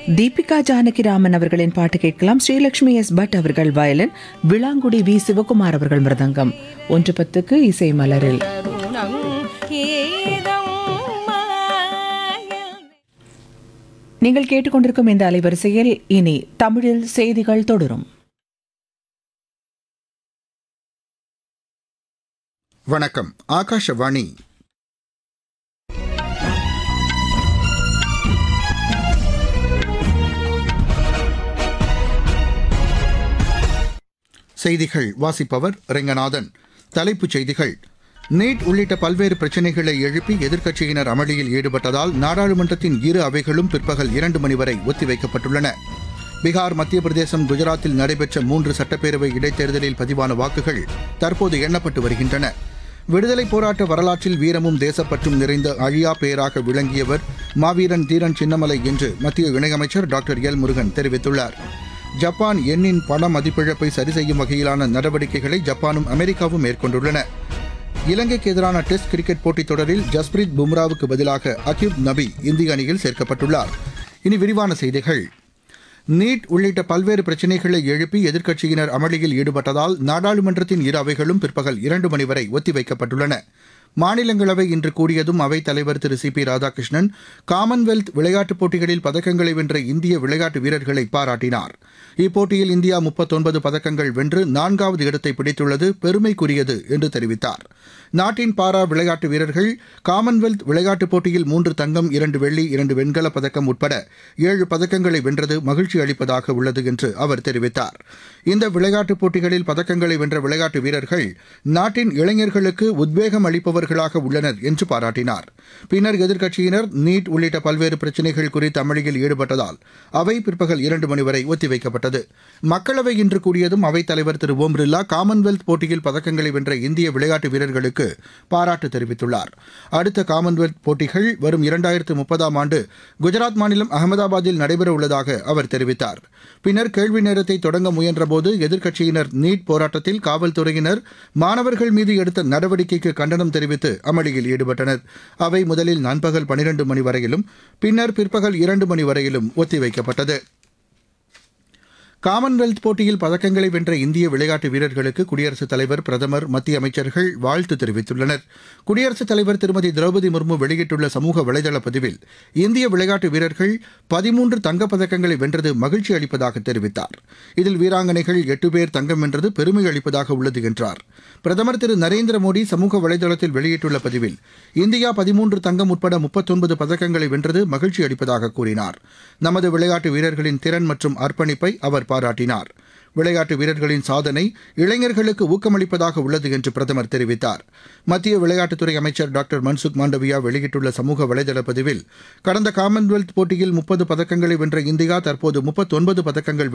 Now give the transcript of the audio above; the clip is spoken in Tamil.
தீபிகா ஜானகிராமன் அவர்களின் பாட்டு கேட்கலாம் ஸ்ரீலட்சுமி எஸ் பட் அவர்கள் வயலின் விளாங்குடி வி சிவகுமார் அவர்கள் மிருதங்கம் ஒன்று பத்துக்கு இசை மலரில் தருணம் ஏதம் மாயல் நீங்கள் கேட்டுக்கொண்டிருக்கும் இந்த அலைவரிசையில் இனி தமிழில் செய்திகள் தொடரும் வணக்கம் ஆகாஷவாணி செய்திகள் வாசிப்பவர் ரெங்கநாதன் தலைப்புச் செய்திகள் நீட் உள்ளிட்ட பல்வேறு பிரச்சினைகளை எழுப்பி எதிர்க்கட்சியினர் அமளியில் ஈடுபட்டதால் நாடாளுமன்றத்தின் இரு அவைகளும் பிற்பகல் இரண்டு மணி வரை ஒத்திவைக்கப்பட்டுள்ளன பீகார் மத்திய பிரதேசம் குஜராத்தில் நடைபெற்ற மூன்று சட்டப்பேரவை இடைத்தேர்தலில் பதிவான வாக்குகள் தற்போது எண்ணப்பட்டு வருகின்றன விடுதலைப் போராட்ட வரலாற்றில் வீரமும் தேசப்பற்றும் நிறைந்த அழியா பெயராக விளங்கியவர் மாவீரன் தீரன் சின்னமலை என்று மத்திய இணையமைச்சர் டாக்டர் எல் முருகன் தெரிவித்துள்ளார் ஜப்பான் எண்ணின் பண மதிப்பிழப்பை சரி செய்யும் வகையிலான நடவடிக்கைகளை ஜப்பானும் அமெரிக்காவும் மேற்கொண்டுள்ளன இலங்கைக்கு எதிரான டெஸ்ட் கிரிக்கெட் போட்டித் தொடரில் ஜஸ்பிரீத் பும்ராவுக்கு பதிலாக அக்யூப் நபி இந்திய அணியில் சேர்க்கப்பட்டுள்ளார் இனி விரிவான செய்திகள் நீட் உள்ளிட்ட பல்வேறு பிரச்சினைகளை எழுப்பி எதிர்க்கட்சியினர் அமளியில் ஈடுபட்டதால் நாடாளுமன்றத்தின் இரு அவைகளும் பிற்பகல் இரண்டு மணி வரை ஒத்திவைக்கப்பட்டுள்ளன மாநிலங்களவை இன்று கூடியதும் அவைத் தலைவர் Thiru C P Radhakrishnan Commonwealth விளையாட்டுப் போட்டிகளில் பதக்கங்களை வென்ற இந்திய விளையாட்டு வீரர்களை பாராட்டினார் இப்போட்டியில் இந்தியா முப்பத்தொன்பது பதக்கங்கள் வென்று நான்காவது இடத்தை பிடித்துள்ளது பெருமைக்குரியது என்று தெரிவித்தார் நாட்டின் பாரா விளையாட்டு வீரர்கள் காமன்வெல்த் விளையாட்டுப் போட்டியில் மூன்று தங்கம் இரண்டு வெள்ளி இரண்டு வெண்கலப் பதக்கம் உட்பட ஏழு பதக்கங்களை வென்றது மகிழ்ச்சி அளிப்பதாக உள்ளது என்று அவர் தெரிவித்தார் இந்த விளையாட்டுப் போட்டிகளில் பதக்கங்களை வென்ற விளையாட்டு வீரர்கள் நாட்டின் இளைஞர்களுக்கு உத்வேகம் அளிப்பவர்களாக உள்ளனர் என்று பாராட்டினார் பின்னர் எதிர்க்கட்சியினர் நீட் உள்ளிட்ட பல்வேறு பிரச்சினைகள் குறித்து அமளியில் ஈடுபட்டதால் அவை பிற்பகல் இரண்டு மணி வரை ஒத்திவைக்கப்பட்டது மக்களவை இன்று கூடியதும் அவைத் தலைவர் திரு ஓம் பிர்லா காமன்வெல்த் போட்டியில் பதக்கங்களை வென்ற இந்திய விளையாட்டு வீரர்களுக்கு பாராட்டு தெரிவித்துள்ளார் அடுத்த காமன்வெல்த் போட்டிகள் வரும் இரண்டாயிரத்து முப்பதாம் ஆண்டு குஜராத் மாநிலம் அகமதாபாத்தில் நடைபெற உள்ளதாக அவர் தெரிவித்தார் பின்னர் கேள்வி நேரத்தை தொடங்க முயன்றபோது எதிர்க்கட்சியினர் நீட் போராட்டத்தில் காவல்துறையினர் மாணவர்கள் மீது எடுத்த நடவடிக்கைக்கு கண்டனம் தெரிவித்து அமளியில் ஈடுபட்டனர் அவை முதலில் நண்பகல் பனிரெண்டு மணி வரையிலும் பின்னர் பிற்பகல் இரண்டு மணி வரையிலும் ஒத்திவைக்கப்பட்டது காமன்வெல்த் போட்டியில் பதக்கங்களை வென்ற இந்திய விளையாட்டு வீரர்களுக்கு குடியரசுத் தலைவர் பிரதமர் மத்திய அமைச்சர்கள் வாழ்த்து தெரிவித்துள்ளனர் குடியரசுத் தலைவர் திருமதி திரௌபதி முர்மு வெளியிட்டுள்ள சமூக வலைதள பதிவில் இந்திய விளையாட்டு வீரர்கள் பதிமூன்று தங்கப்பதக்கங்களை வென்றது மகிழ்ச்சி அளிப்பதாக தெரிவித்தார் இதில் வீராங்கனைகள் எட்டு பேர் தங்கம் வென்றது பெருமை அளிப்பதாக உள்ளது என்றார் பிரதமர் திரு நரேந்திர மோடி சமூக வலைதளத்தில் வெளியிட்டுள்ள பதிவில் இந்தியா பதிமூன்று தங்கம் உட்பட முப்பத்தொன்பது பதக்கங்களை வென்றது மகிழ்ச்சி அளிப்பதாக கூறினார் நமது விளையாட்டு வீரர்களின் திறன் மற்றும் அர்ப்பணிப்பை அவர் பாராட்டினார் விளையாட்டு வீரர்களின் சாதனை இளைஞர்களுக்கு ஊக்கமளிப்பதாக உள்ளது என்று பிரதமர் தெரிவித்தார் மத்திய விளையாட்டுத்துறை அமைச்சர் டாக்டர் மன்சுக் மாண்டவியா வெளியிட்டுள்ள சமூக வலைதள பதிவில் கடந்த காமன்வெல்த் போட்டியில் முப்பது பதக்கங்களை வென்ற இந்தியா தற்போது முப்பத்தொன்பது பதக்கங்கள்